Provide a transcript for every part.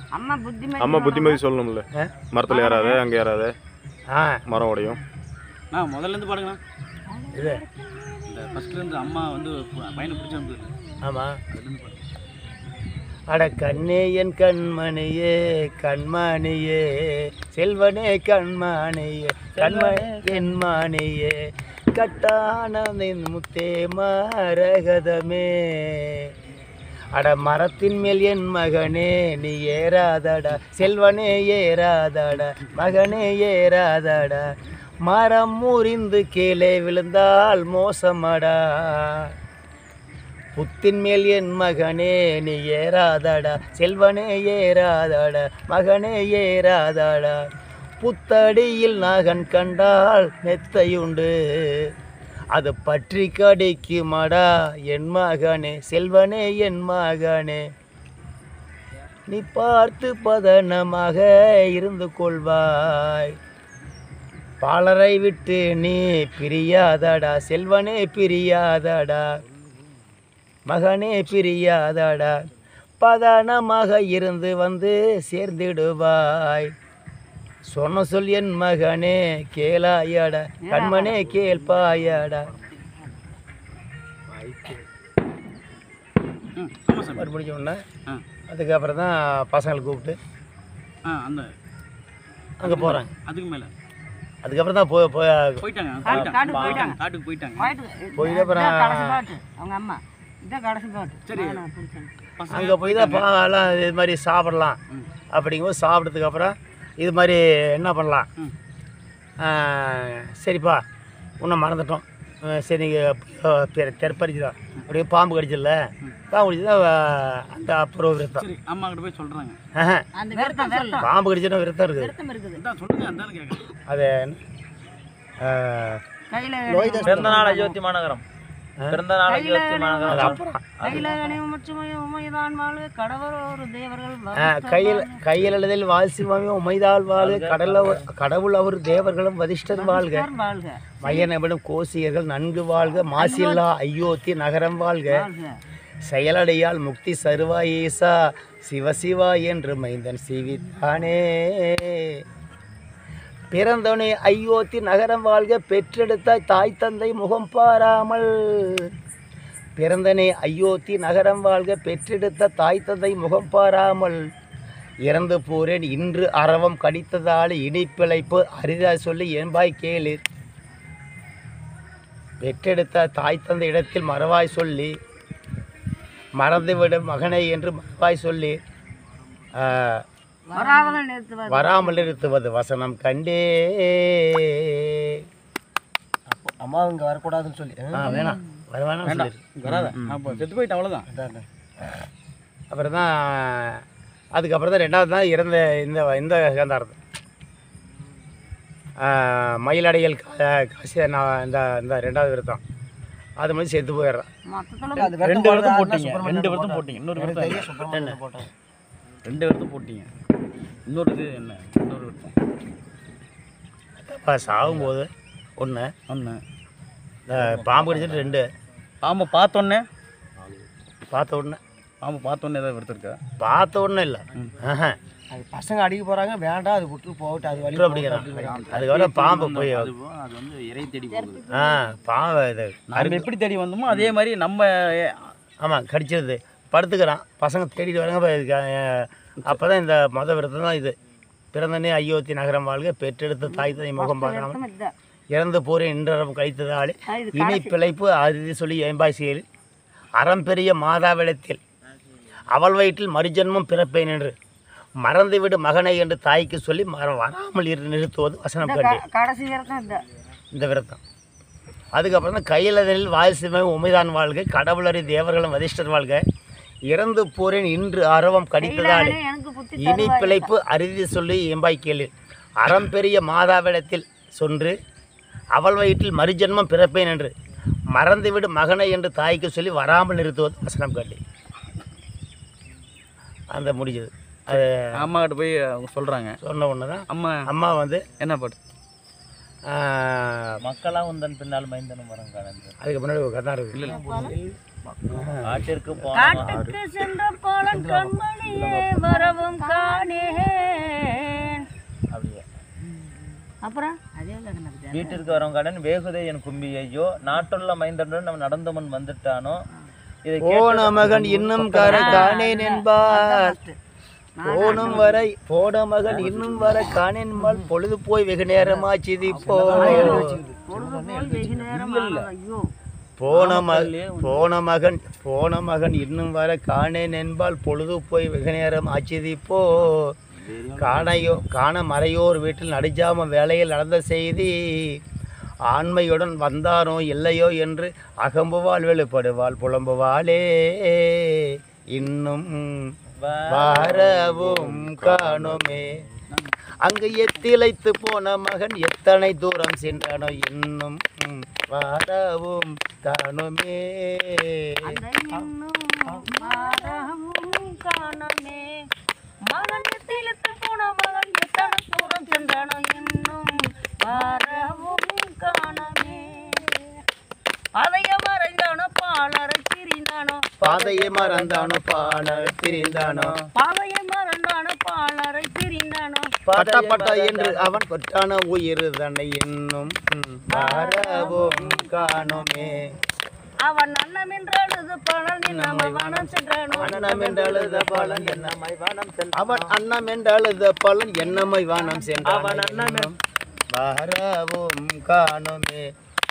அம்மா புத்திமதி அம்மா புத்திமதி சொல்லணும்ல ஆ? மரத்தில் ஏறாத அங்கே ஏறாத ஆ மரம் உடையும் நான் முதல்ல இருந்து பாடுங்கண்ணா இது இந்த ஃபர்ஸ்ட்ல இருந்து அம்மா வந்து ப- பையனை பிடிச்சிருந்து ஆமாம் அதுலேருந்து பாடுங்க அட கண்ணே என் கண்மணியே கண்மணியே செல்வனே கண்மணியே கண்மணி என் மணியே கட்டான நின் முத்தே மரகதமே அட மரத்தின் மேல் என் மகனே நீ ஏறாதடா செல்வனே ஏறாதடா மகனே ஏறாதடா மரம் முறிந்து கீழே விழுந்தால் மோசமடா புத்தின் மேல் என் மகனே நீ ஏறாதடா செல்வனே ஏறாதடா மகனே ஏறாதடா புத்தடியில் நாகன் கண்டால் மெத்தையுண்டு அது பற்றி கடிக்குமடா என் மகனே செல்வனே என் மகனே நீ பார்த்து பதனமாக இருந்து கொள்வாய் பாலரை விட்டு நீ பிரியாதடா செல்வனே பிரியாதடா மகனே பிரியாதடா பதானமாக இருந்து வந்து சேர்ந்திடுவாய் சொன்ன சொல் என் மகனே கேளாயடா கண்மனே கேள்பாயடா ம் ஆமாம் சார் மறு முடிஞ்ச உடனே ஆ அதுக்கப்புறம் தான் பசங்களை கூப்பிட்டு ஆ அந்த அங்கே போகிறாங்க அதுக்கு மேலே அதுக்கப்புறம் தான் போய் போய் போயிட்டாங்க காட்டு- காட்டுக்கு போயிட்டாங்க காட்டுக்கு போயிட்டாங்க போயிட்டு போயிட்டு அப்புறம் இதான் கடைசி பாட்டு அவங்க அம்மா இதான் கடைசி பாட்டு சரி. நான் பிடிச்சேன் பசங்க அங்கே போய் தான் பாலாம் இது மாதிரி சாப்பிடலாம் ம். அப்படிங்கும்போது சாப்பிட்டதுக்கு அப்புறம் இது மாதிரி என்ன பண்ணலாம் ம். ஆ, சரிப்பா உன்னை மறந்துட்டோம் ஆ, சரி நீங்கள் தெற்பறிச்சுதான் அப்படியே பாம்பு கடிச்சிடல பாம்பு கடிச்சதா அந்த அப்புறம் விரத்தம் சரி அம்மா கிட்ட போய் சொல்கிறாங்க ஆஹா, அந்த விரதம் விரதம் பாம்பு கடிச்சதும் விரத்தம் இருக்குது விரதம் இருக்குது இதான் சொல்லுங்க அந்த கேட்குறேன் அது ஆ, கையில பிறந்த நாள் அயோத்தி மாநகரம் பிறந்த நாள் அயோத்தி அது மாநகரம் அப்புறம் கையில நியமச்சுமையும் உமைதான் வாழ்வு கடவர் ஒரு தேவர்கள் ஆ, கையில் கையில் எழுதில் வாசிமாமி உமைதாள் வாழ்க கடல கடவுள் அவர் தேவர்களும் வதிஷ்டர் வாழ்க வசிஷ்டர் வாழ்க மையனவிடும் கோசியர்கள் நன்கு வாழ்க மாசில்லா ஐயோத்தி நகரம் வாழ்க வாழ்க செயலடையால் முக்தி சருவாயேசா சிவசிவா என்று மைந்தன் சிவித்தானே பிறந்தவனே ஐயோத்தி நகரம் வாழ்க பெற்றெடுத்த தாய் தந்தை முகம் பாராமல் பிறந்தனே ஐயோத்தி நகரம் வாழ்க பெற்றெடுத்த தாய் தந்தை முகம் பாராமல் இறந்து போறேன் இன்று அரவம் கடித்ததால் இனிப்பிழைப்பு அரிதா சொல்லி என்பாய் கேளீர் பெற்றெடுத்த தாய் தந்தை இடத்தில் மறவாய் சொல்லி மறந்துவிடும் மகனை என்று மறவாய் சொல்லி ஆ, வராமல் நிறுத்துவது வராமல் நிறுத்துவது வசனம் கண்டே அம்மா இங்க வரக்கூடாதுன்னு சொல்லி ஆ வேணாம் வர வேணாம் வேண்டாம் சொல்லிடு. வராத அப்போ செத்து போயிட்டேன் அவ்வளோதான் அப்புறம் தான் அதுக்கப்புறம் தான் ரெண்டாவது தான் இறந்த இந்த இந்த காந்தாரது மயிலடையல் கா- காசி நான் இந்த இந்த ரெண்டாவது விரதம் அது மாதிரி செத்து போயிடுறான் மொத்தத்துல ரெண்டு விரதம் போட்டீங்க ரெண்டு விரதம் போட்டீங்க இன்னொரு விரதம் என்ன? ரெண்டு விரதம் போட்டீங்க இன்னொரு இது என்ன இன்னொரு விரதம் அப்போ சாகும்போது ஒன்று ஒன்று இந்த பாம்பு கடிச்சிட்டு ரெண்டு பாம்பை பார்த்தோன்னே பார்த்த உடனே பாம்பு பார்த்தோன்னே ஏதாவது விரதம் இருக்கா பார்த்த உடனே இல்லை ஆஹா அது பசங்க அடிக்க போறாங்க வேண்டாம் அது விட்டு போகட்டும் அது வழி விட்டு அப்படிங்கிறான் அதுக்கப்புறம் பாம்பு போய் அது அது வந்து இறை தேடி போகுது ஆ பாம்பு இது நம்ம எப்படி தேடி வந்தோமோ அதே மாதிரி நம்ம ஆமாம் கடிச்சிருது படுத்துக்கிறான் பசங்க தேடிட்டு வராங்க அப்போ தான் இந்த மொத விரதம் தான் இது பிறந்தனே அயோத்தி நகரம் வாழ்க பெற்றெடுத்த தாய் தந்தை முகம் பார்க்காம விரதம் இதுதான் இறந்து போரே இன்றரம் கழித்ததாலே ஆ, இது இனி பிழைப்பு அறுதி சொல்லி ஏம்பாய் செயல் அறம்பெரிய மாதாவிடத்தில் அவள் வயிற்றில் மறுஜன்மம் பிறப்பேன் என்று மறந்துவிடு மகனை என்று தாய்க்கு சொல்லி மற வராமல் இரு நிறுத்துவது வசனம் கண்டு க- கடைசி விரதம் இதுதான் இந்த விரதம் அதுக்கப்புறம் தான் கையிலதில் வாரிசுமை உமைதான் வாழ்க கடவுளறி தேவர்களும் வதிஷ்டர் வாழ்க இறந்து போறேன் இன்று அரவம் கடித்ததாலே கையிலானே எனக்கு புத்தி இனி பிழைப்பு அறுதி சொல்லி எம்பாய் கேளு அறம்பெரிய மாதாவிடத்தில் சொன்று அவள் வயிற்றில் மறுஜென்மம் பிறப்பேன் என்று மறந்துவிடு மகனை என்று தாய்க்கு சொல்லி வராமல் நிறுத்துவது வசனம் காட்டி அந்த முடிஞ்சது அது அம்மா கிட்ட போய் அவங்க சொல்கிறாங்க சொன்ன ஒன்று தான் அம்மா அம்மா வந்து என்ன பாட்டு ஆஹ், மக்களா உந்தன் பின்னால் மைந்தனும் வரும் கடந்து அதுக்கு முன்னாடி ஒரு கதை இருக்குது இல்லை காட்டிற்கு போன காட்டுக்கு சென்ற போல கண்மணியே வரவும் காண அப்புறம் அதே நடக்குது வீட்டிற்கு வரும் கடன் வேகுதே என் கும்பி ஐயோ நாட்டுள்ள மைந்தனுடன் நம்ம நடந்த முன் வந்துட்டானோ இதை போன கேட்டு- மகன் இன்னும் கர காணேன் என்பார் போனும் வரை போன மகன் இன்னும் வர காணேன் என்பால் பொழுது போய் வெகு நேரமாச்சு இப்போ பொழுது போய் வெகு நேரம் ஆனது. ஐயோ போன ம போன மகன் போன மகன் இன்னும் வர காணேன் என்பால் பொழுது போய் வெகு நேரம் ஆச்சுது இப்போ காணையோ காண மறையோர் வீட்டில் நடிஜாம வேலையில் நடந்த செய்தி ஆண்மையுடன் வந்தானோ இல்லையோ என்று அகம்புவாள் வெளிப்படுவாள் புலம்புவாளே இன்னும் வரவும் காணுமே அங்கு எத்திளைத்து போன மகன் எத்தனை தூரம் சென்றானோ இன்னும் வரவும் காணுமே அந்த இன்னும் மாறவும் காணமே மகன் எத்திலத்து போன மகன் எத்தனை தூரம் சென்றானோ இன்னும் மாறவும் காணமே அதைய மறைந்தானோ பாலரை பிரிந்தானோ பாதையை மறந்தானோ பாட பிரிந்தானோ பாதையை மறந்தானோ பாலரை பிரிந்தானோ பட்ட பட்ட என்று அவன் கொட்டான உயிர் தன்னை இன்னும் வரவும் காணுமே அவன் அண்ணம் என்றாலது பலன் நம்மை வனம் சென்றானோ அண்ணனம் என்றழுத பலன் என்னமை வானம் சென்ற அவன் அன்னம் என்றழுத பலன் என்னமை வானம் சென்ற அவன் அன்னம் வரவும் காணுமே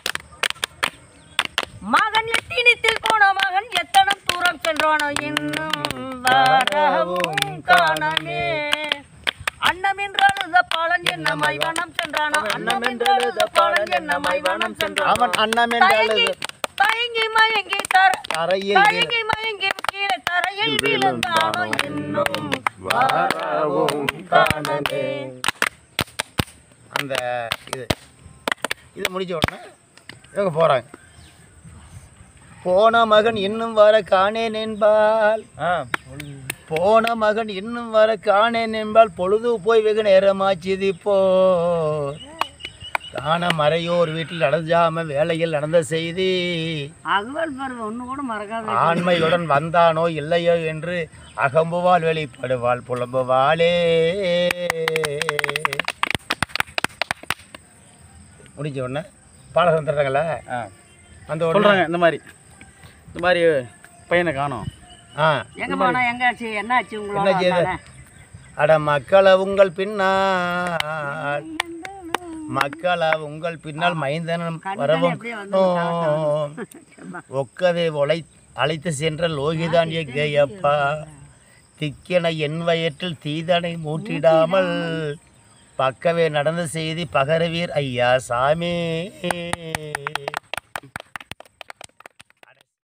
மகன் எத்தினித்தில் போன மகன் எத்தனை தூரம் சென்றானோ இன்னும் வரவும் காணமே அன்னம் என்றாலுத பலன் என்ன மைவனம் சென்றானோ அன்னம் என்றாலுத பலன் என்ன மைவனம் சென்றானோ அவன் அன்னம் என்றழுத தயங்கி மயங்கி தர தரையில் தயங்கி மயங்கி கீழே தரையில் விழுந்தானோ இன்னும் வரவும் காணமே அந்த இது இது முடிஞ்ச உடனே இவங்க போகிறாங்க போன மகன் இன்னும் வர காணேன் என்பால் ஆ, போன மகன் இன்னும் வர காணேன் என்பால் பொழுது போய் வெகு நேரமாச்சுது இப்போ காண மறையோர் வீட்டில் நடந்தாம வேலையில் நடந்த செய்தி அகவல் பருவம் ஒன்று கூட மறக்காத ஆண்மையுடன் வந்தானோ இல்லையோ என்று அகம்புவாள் வெளிப்படுவாள் புலம்புவாளே முடிஞ்ச உடனே பாடகம் தர்றாங்களா ஆ அந்த உடனே சொல்கிறாங்க இந்த மாதிரி இந்த மாதிரி பையனை காணோம் ஆ எங்க போனா எங்காச்சு என்னாச்சு உங்களோட என்ன செய்யுது? வந்தானே? அட மக்கள உங்கள் பின்னால் மக்கள உங்கள் பின்னால் மைந்தனம் வரவும் அப்படியே வந்து ஒக்கதை ஒளை அழைத்து சென்ற லோகிதான் எங்கேயப்பா திக்கென என் வயிற்றில் தீதனை மூட்டிடாமல் பக்கவே நடந்த செய்தி பகரவீர் ஐயா சாமி